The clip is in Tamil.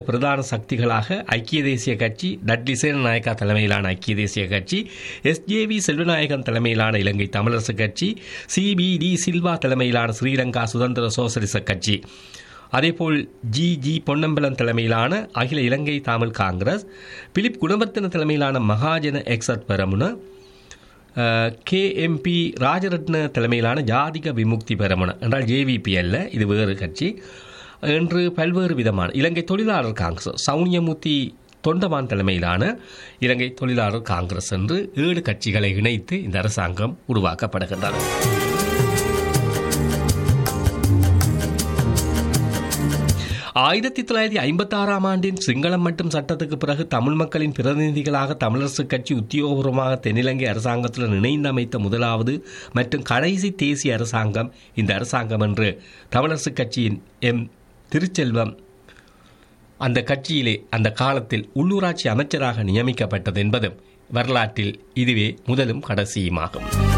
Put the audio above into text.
பிரதான சக்திகளாக ஐக்கிய தேசிய கட்சி டட்லி சேனநாயக்கா தலைமையிலான ஐக்கிய தேசிய கட்சி எஸ்ஜேவி செல்வநாயகன் தலைமையிலான இலங்கை தமிழரசு கட்சி சிபிடி சில்வா தலைமையிலான ஸ்ரீலங்கா சுதந்திர சோசலிச கட்சி அதேபோல் ஜி ஜி பொன்னம்பலம் தலைமையிலான அகில இலங்கை தமிழ் காங்கிரஸ் பிலிப் குணவர்த்தன தலைமையிலான மகாஜன எக்ஸட் பெரமுன கேஎம்பி ராஜரத்ன தலைமையிலான ஜாதிக விமுக்தி பெரமுன என்றால் ஜேவிபி அல்ல இது வேறு கட்சி என்று பல்வேறு விதமான இலங்கை தொழிலாளர் காங்கிரஸ் சவுனியமூர்த்தி தொண்டமான் தலைமையிலான இலங்கை தொழிலாளர் காங்கிரஸ் என்று ஏழு கட்சிகளை இணைத்து இந்த அரசாங்கம் உருவாக்கப்படுகின்றது ஆயிரத்தி தொள்ளாயிரத்தி ஐம்பத்தி ஆறாம் ஆண்டின் சிங்களம் மற்றும் சட்டத்துக்கு பிறகு தமிழ் மக்களின் பிரதிநிதிகளாக தமிழரசுக் கட்சி உத்தியோகபூர்வமாக தென்னிலங்கை அரசாங்கத்துடன் இணைந்து அமைத்த முதலாவது மற்றும் கடைசி தேசிய அரசாங்கம் இந்த அரசாங்கம் என்று தமிழரசுக் கட்சியின் எம் திருச்செல்வம் அந்த கட்சியிலே அந்த காலத்தில் உள்ளூராட்சி அமைச்சராக நியமிக்கப்பட்டது என்பதும் வரலாற்றில் இதுவே முதலும் கடைசியுமாகும்